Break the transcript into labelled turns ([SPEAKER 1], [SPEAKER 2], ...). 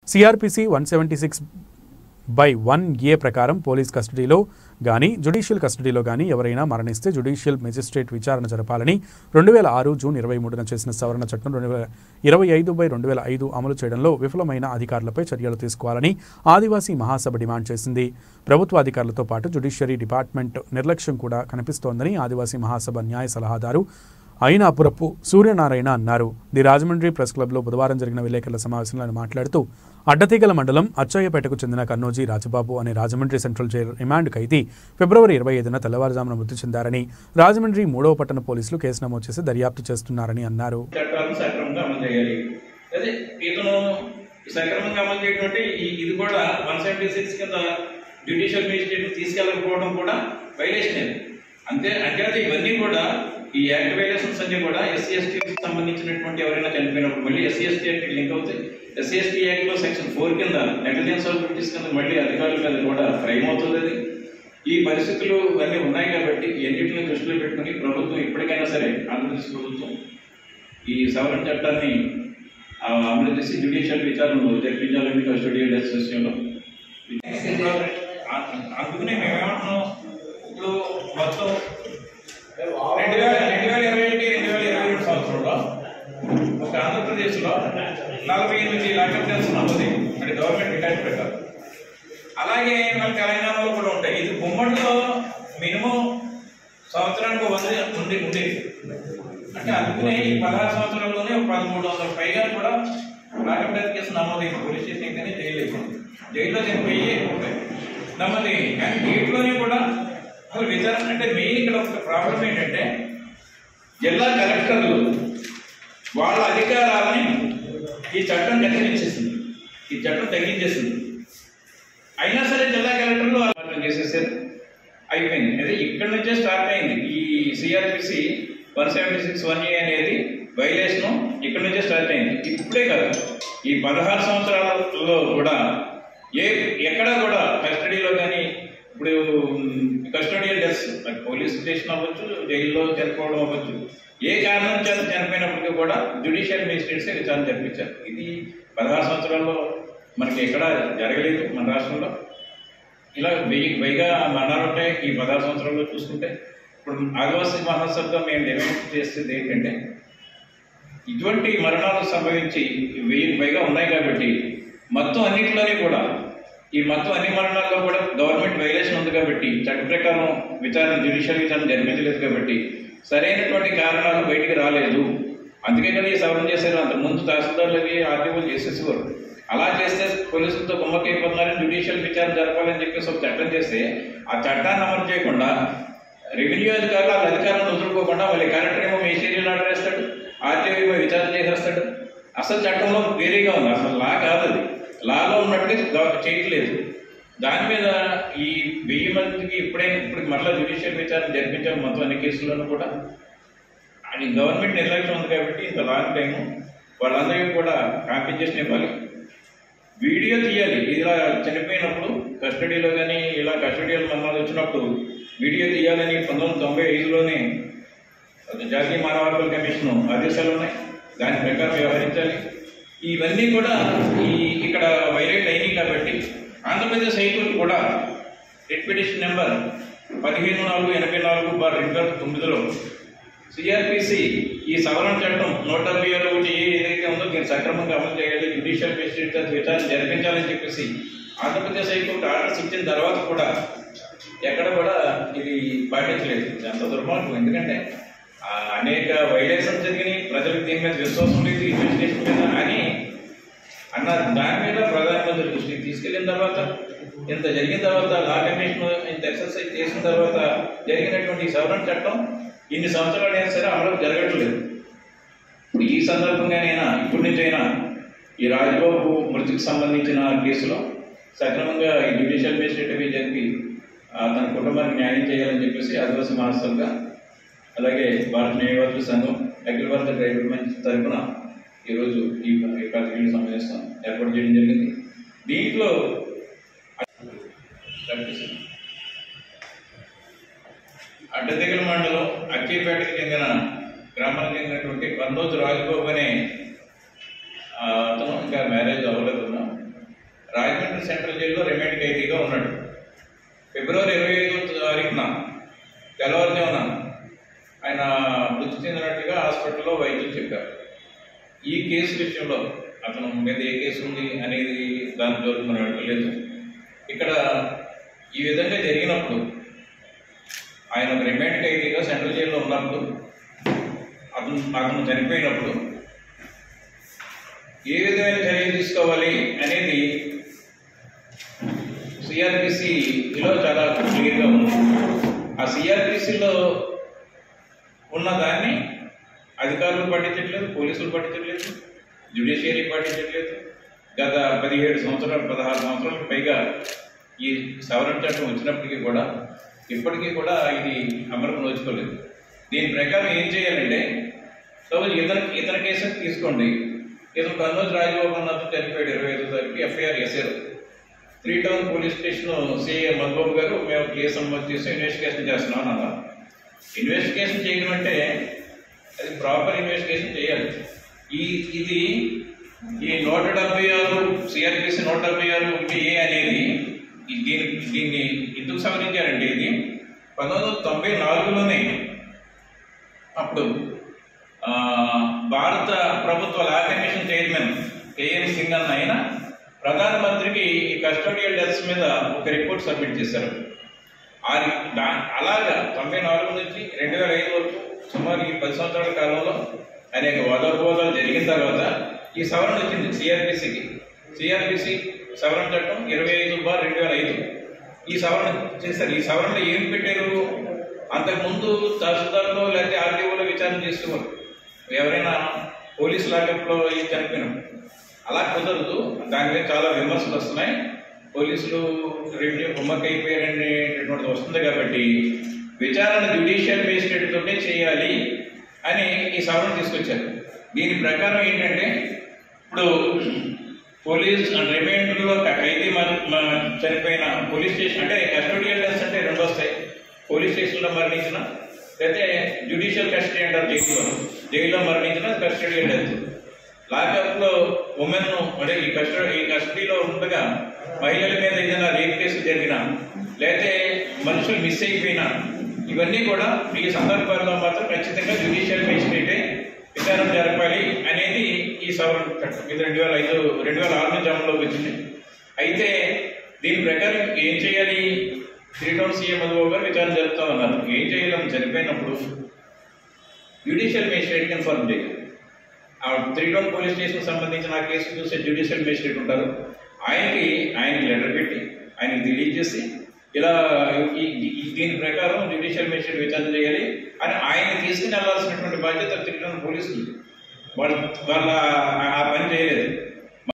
[SPEAKER 1] CrPC one seventy six by one A ప్రకారం police కస్టడీలో గానీ జ్యుడిషియల్ కస్టడీలో గానీ ఎవరైనా మరణిస్తే జ్యుడిషియల్ మెజిస్ట్రేట్ విచారణ జరపాలని రెండు వేల ఆరు జూన్ ఇరవై మూడున చేసిన సవరణ చట్టం రెండు వేల ఇరవై ఐదు బై రెండు వేల ఐదు అమలు చేయడంలో విఫలమైన అధికారులపై చర్యలు తీసుకోవాలని ఆదివాసీ మహాసభ డిమాండ్ చేసింది ప్రభుత్వ అధికారులతో పాటు జ్యుడిషియరీ డిపార్ట్మెంట్ నిర్లక్ష్యం కూడా కనిపిస్తోందని ఆదివాసీ మహాసభ న్యాయ సలహాదారు అయినాపురపు సూర్యనారాయణ అన్నారు ది రాజమండ్రి ప్రెస్ క్లబ్లో బుధవారం జరిగిన విలేకరుల సమావేశంలో ఆయన మాట్లాడుతూ అడ్డతీగల మండలం అచ్చయ్యపేటకు చెందిన కన్నోజీ రాజబాబు అనే రాజమండ్రి సెంట్రల్ జైలు రిమాండ్ ఖైదీ ఫిబ్రవరి ఇరవై ఐదున తెల్లవారుజామున మృతి చెందారని రాజమండ్రి మూడవ పట్టణ పోలీసులు కేసు నమోదు చేసి దర్యాప్తు చేస్తున్నారని అన్నారు
[SPEAKER 2] చట్టాలను సక్రమంగా అమలు చేయాలి అదే ఇతను సక్రమంగా అమలు చేయడం అంటే ఈ- ఇది కూడా వన్ సెవెంటీ సిక్స్ కింద జ్యుడిషియల్ మేజిస్ట్రేట్ తీసుకెళ్ళకపోవడం కూడా వైలేషన్ అంతే అంటే అది ఇవన్నీ కూడా ఈ యాక్ట్ వైలేషన్స్ అన్ని కూడా ఎస్సీ ఎస్టీకి సంబంధించినటువంటి ఎవరైనా చనిపోయినప్పుడు మళ్ళీ ఎస్సీ ఎస్టీ యాక్ట్ లింక్ అవుతాయి ఎస్సీ ఎస్టీ యాక్ట్ లో సెక్షన్ ఫోర్ కింద నెగ్లిజెన్స్ ఆఫ్ డ్యూటీస్ కింద మళ్ళీ అధికారుల మీద కూడా క్రైమ్ అవుతుంది అది ఈ పరిస్థితులు ఇవన్నీ ఉన్నాయి కాబట్టి ఎన్నిటిని దృష్టిలో పెట్టుకుని ప్రభుత్వం ఇప్పటికైనా సరే ఆంధ్రప్రదేశ్ ప్రభుత్వం ఈ సవరణ చట్టాన్ని ఆ, అమలు చేసి జ్యుడిషియల్ విచారణలు జరిపించాలని కస్టడియల్ అసోసియేషన్లో అందుకనే మేమేమంటున్నాం ఇప్పుడు మొత్తం రెండు వేల రెండు వేల ఇరవై ఒకటి రెండు వేల ఇరవై రెండు సంవత్సరంలో ఒక ఆంధ్రప్రదేశ్లో నలభై ఎనిమిది లాకప్ డెత్స్ నమోదు అంటే గవర్నమెంట్ రికార్డు ప్రకారం అలాగే మన తెలంగాణలో కూడా ఉంటాయి ఇది గుమ్మడిలో మినిమం సంవత్సరానికి వంద ఉంది ఉంది అంటే అందుకనే ఈ పదహారు సంవత్సరాల్లోనే ఒక పదమూడు వందల పైగా కూడా లాకప్ డెత్ కేసు నమోదైంది పోలీస్ స్టేషన్ కానీ జైలు అయిపోయింది జైల్లో చనిపోయి ఉంటాయి నమ్మది కానీ వీటిలోనే కూడా అసలు విచారణ అంటే మెయిన్ ఇక్కడ ఒక ప్రాబ్లం ఏంటంటే జిల్లా కలెక్టర్లు వాళ్ళ అధికారాలని ఈ చట్టం తగ్గించేసింది ఈ చట్టం తగ్గించేసింది అయినా సరే జిల్లా కలెక్టర్లు అర్థం చేసేసారు అయిపోయింది అదే ఇక్కడ నుంచే స్టార్ట్ అయింది ఈ CrPC one seventy six one A అనేది వైలేషన్ ఇక్కడ నుంచే స్టార్ట్ అయింది ఇప్పుడే కదా ఈ పదహారు సంవత్సరాలలో కూడా ఏ ఎక్కడ కూడా కస్టడీలో కానీ ఇప్పుడు కస్టడియల్ డెత్స్ పోలీస్ స్టేషన్ అవ్వచ్చు జైల్లో చనిపోవడం అవ్వచ్చు ఏ కారణం చేత చనిపోయినప్పటికీ కూడా జ్యుడిషియల్ మేజిస్ట్రేట్స్ విచారణ జరిపించారు ఇది పదహారు సంవత్సరాల్లో మనకి ఎక్కడ జరగలేదు మన రాష్ట్రంలో ఇలా వెయ్యి పైగా మరణాలు ఉంటాయి ఈ పదహారు సంవత్సరాల్లో చూసుకుంటే ఇప్పుడు ఆదివాసీ మహాసభగా మేము డిమాండ్ చేసేది ఏంటంటే ఇటువంటి మరణాలు సంభవించి వెయ్యి పైగా ఉన్నాయి కాబట్టి మొత్తం అన్నింటిలోనే కూడా ఈ మొత్తం అన్ని మరణాల్లో కూడా గవర్నమెంట్ వైలేషన్ ఉంది కాబట్టి చట్ట ప్రకారం విచారణ జ్యుడిషియల్ విచారణ జరిపించలేదు కాబట్టి సరైనటువంటి కారణాలు బయటికి రాలేదు అందుకే కదా ఈ సవరణ చేశారు అంత ముందు తహసీల్దార్లు అవి ఆర్టీఓలు చేసేసేవారు అలా చేస్తే పోలీసులతో కుమ్మకైపోతున్నారని జ్యుడిషియల్ విచారణ జరపాలని చెప్పేసి ఒక చట్టం చేస్తే ఆ చట్టాన్ని అమలు చేయకుండా రెవెన్యూ అధికారులు వాళ్ళ అధికారాన్ని వదులుకోకుండా వాళ్ళ కలెక్టర్ ఏమో మెసేజ్ ఆర్డర్ వేస్తాడు ఆర్టీఓ ఏమో విచారణ చేసేస్తాడు అసలు చట్టంలో వేరేగా ఉంది అసలు లా కాదు అది లాలో ఉన్నట్టుగా గవ- చేయట్లేదు దాని మీద ఈ వెయ్యి మందికి ఇప్పుడైనా ఇప్పుడు మరలా జ్యుడిషియల్ విచారణ జరిపించాం మొత్తం అన్ని కేసుల్లోనూ కూడా అది గవర్నమెంట్ నిర్లక్ష్యం ఉంది కాబట్టి ఇంత లాంగ్ టైం వాళ్ళందరికీ కూడా కాంపెన్సేషన్ ఇవ్వాలి వీడియో తీయాలి ఇలా చనిపోయినప్పుడు కస్టడీలో కానీ ఇలా కస్టడియల్ మరణాలు వచ్చినప్పుడు వీడియో తీయాలని పంతొమ్మిది వందల తొంభై ఐదులోనే అది జాతీయ మానవ హక్కుల కమిషన్ ఆదేశాలు ఉన్నాయి దాని ప్రకారం వ్యవహరించాలి ఇవన్నీ కూడా ఈ ఇక్కడ వైలేట్ అయినాయి కాబట్టి ఆంధ్రప్రదేశ్ హైకోర్టు కూడా రిట్ పిటిషన్ నెంబర్ పదిహేను నాలుగు ఎనభై నాలుగు బార్ రెండు వేల తొమ్మిదిలో సిఆర్పిసి ఈ సవరణ చట్టం నూట డెబ్బై ఆరు ఒకటి ఏ ఏదైతే ఉందో దీన్ని సక్రమంగా అమలు చేయాలి జ్యుడిషియల్ మెజిస్ట్రేట్ చేత విచారణ జరిపించాలని చెప్పేసి ఆంధ్రప్రదేశ్ హైకోర్టు ఆర్డర్స్ ఇచ్చిన తర్వాత కూడా ఎక్కడ కూడా ఇది పాటించలేదు ఇది అంత దుర్మార్గం ఎందుకంటే ఆ అనేక వైలేషన్స్ జరిగినాయి ప్రజలకు దీని మీద విశ్వాసం లేదు ఇన్వెస్టిగేషన్ మీద అని అన్న దాని మీద ప్రధానమంత్రి దృష్టికి తీసుకెళ్లిన తర్వాత ఇంత జరిగిన తర్వాత లా కమిషన్ ఇంత ఎక్సర్సైజ్ చేసిన తర్వాత జరిగినటువంటి ఈ సవరణ చట్టం ఇన్ని సంవత్సరాలు అయినా సరే అమలు జరగట్లేదు ఇప్పుడు ఈ సందర్భంగానైనా ఇప్పటి నుంచైనా ఈ రాజబాబు మృతికి సంబంధించిన కేసులో సక్రమంగా ఈ జ్యుడిషియల్ మేజిస్ట్రేట్ జరిపి ఆ, తన కుటుంబానికి న్యాయం చేయాలని చెప్పేసి ఆదివాసీ మహాసభగా అలాగే భారత న్యాయవాదుల సంఘం అఖిల భారత డ్రైవర్ మంచి తరఫున ఈరోజు ఈ ఈ పత్రికలు సమావేశం ఏర్పాటు చేయడం జరిగింది దీంట్లో అడ్డదిగల మండలం అక్కిపేటకి చెందిన గ్రామానికి చెందినటువంటి కన్నోజు రాజబాబు అనే ఆ, అతను ఇంకా మ్యారేజ్ అవ్వలేదు రాజమండ్రి సెంట్రల్ జైల్లో రిమాండ్ ఖైదీగా ఉన్నాడు ఫిబ్రవరి ఇరవై ఐదో తారీఖున తెల్లవారుజామున ఆయన మృతి చెందినట్టుగా హాస్పిటల్లో వైద్యులు చెప్పారు ఈ కేసు విషయంలో అతను మీద ఏ కేసు ఉంది అనేది దాని జోలికి మనం వెళ్ళలేదు ఇక్కడ ఈ విధంగా జరిగినప్పుడు ఆయన ఒక రిమాండ్ ఖైదీగా సెంట్రల్ జైల్లో ఉన్నప్పుడు అతను అతను చనిపోయినప్పుడు ఏ విధమైన చర్యలు తీసుకోవాలి అనేది సిఆర్పిసిలో చాలా క్లియర్గా ఉంది ఆ సిఆర్పిసిలో ఉన్న దాన్ని అధికారులు పట్టించట్లేదు పోలీసులు పట్టించట్లేదు జ్యుడిషియరీ పట్టించట్లేదు గత పదిహేడు సంవత్సరాలు పదహారు సంవత్సరాలకు పైగా ఈ సవరణ చట్టం వచ్చినప్పటికీ కూడా ఇప్పటికీ కూడా ఇది అమలుకు నోచుకోలేదు దీని ప్రకారం ఏం చేయాలంటే సపోజ్ ఇతను ఇతని కేసు తీసుకోండి ఇతను కన్నోజ్ రాజబాబు అన్నది చనిపోయాడు ఇరవై ఐదో తారీఖు ఎఫ్ఐఆర్ వేశారు three town police station CI Madhubabu garu మేము కేసు నమోదు చేసి ఇన్వెస్టిగేషన్ చేస్తున్నాం అన్నారు ఇన్వెస్టిగేషన్ చేయడం అంటే అది ప్రాపర్ ఇన్వెస్టిగేషన్ చేయాలి ఈ ఇది ఈ నూట డెబ్బై ఆరు సిఆర్పిసి నూట డెబ్బై ఆరు ఒకటి ఏ అనేది ఈ దీని దీన్ని ఎందుకు సవరించారంటే ఇది పంతొమ్మిది వందల తొంభై నాలుగులోనే అప్పుడు ఆ, భారత ప్రభుత్వ law commission chairman KN Singh అన్న ఆయన ప్రధానమంత్రికి ఈ కస్టోడియల్ డెత్స్ మీద ఒక రిపోర్ట్ సబ్మిట్ చేశారు ఆ రి- దా- అలాగా తొంభై నాలుగు నుంచి రెండు వేల ఐదు వరకు సుమారు ఈ పది సంవత్సరాల కాలంలో అనేక వాదోపవాదాలు జరిగిన తర్వాత ఈ సవరణ వచ్చింది సిఆర్పిసికి సిఆర్పిసి సవరణ చట్టం ఇరవై ఐదు బార్ రెండు వేల ఐదు ఈ సవరణ చేశారు ఈ సవరణలో ఏం పెట్టారు అంతకుముందు తహసీల్దార్లో లేకపోతే ఆర్టీఓలో విచారణ చేసేవారు ఎవరైనా పోలీస్ లాకప్లో ఏం చనిపోయినాం అలా కుదరదు దాని మీద చాలా విమర్శలు వస్తున్నాయి పోలీసులు రెవెన్యూ కుమ్మక్క అయిపోయారనేటటువంటిది వస్తుంది కాబట్టి విచారణ జ్యుడిషియల్ మేజిస్ట్రేట్ తోటే చేయాలి అని ఈ సవరణ తీసుకొచ్చారు దీని ప్రకారం ఏంటంటే ఇప్పుడు పోలీస్ రిమైండర్లో ఖైదీ మర- మ- చనిపోయిన పోలీస్ స్టేషన్ అంటే కస్టోడియల్ డెత్స్ అంటే రెండు వస్తాయి పోలీస్ స్టేషన్లో మరణించిన లేకపోతే జ్యుడిషియల్ కస్టడీ అంటారు జైల్లో జైల్లో మరణించిన కస్టడియల్ డెత్ లాకప్ లో ఉమెన్ అంటే ఈ కస్టడీ ఈ కస్టడీలో ఉండగా మహిళల మీద ఏదైనా రేప్ కేసు జరిగినా లేకపోతే మనుషులు మిస్ అయిపోయినా ఇవన్నీ కూడా ఈ సందర్భాల్లో మాత్రం ఖచ్చితంగా జ్యుడిషియల్ మేజిస్ట్రేటే విచారణ జరపాలి అనేది ఈ సవరణ చట్టం ఇది రెండు వేల ఐదు రెండు వేల ఆరు నుంచి అమల్లోకి వచ్చింది అయితే దీని ప్రకారం ఏం చేయాలి త్రీ టౌన్ సీఎం మధుబాబు గారు విచారణ జరుపుతా ఉన్నారు ఏం చేయాలని చనిపోయినప్పుడు జ్యుడిషియల్ మేజిస్ట్రేట్కి ఇన్ఫార్మ్ చేయాలి ఆ త్రీ టౌన్ పోలీస్ స్టేషన్ సంబంధించిన ఆ కేసు చూసే జ్యుడిషియల్ మేజిస్ట్రేట్ ఉంటారు ఆయనకి ఆయనకి లెటర్ పెట్టి ఆయనకి తెలియజేసి ఇలా ఈ- ఈ- దీని ప్రకారం జ్యుడిషియల్ మేజిస్ట్రేట్ విచారణ చేయాలి అని ఆయన తీసుకుని వెళ్లాల్సినటువంటి బాధ్యత త్రీ టౌన్ పోలీసులు వాళ్ళు వాళ్ళ ఆ- ఆ పని చేయలేదు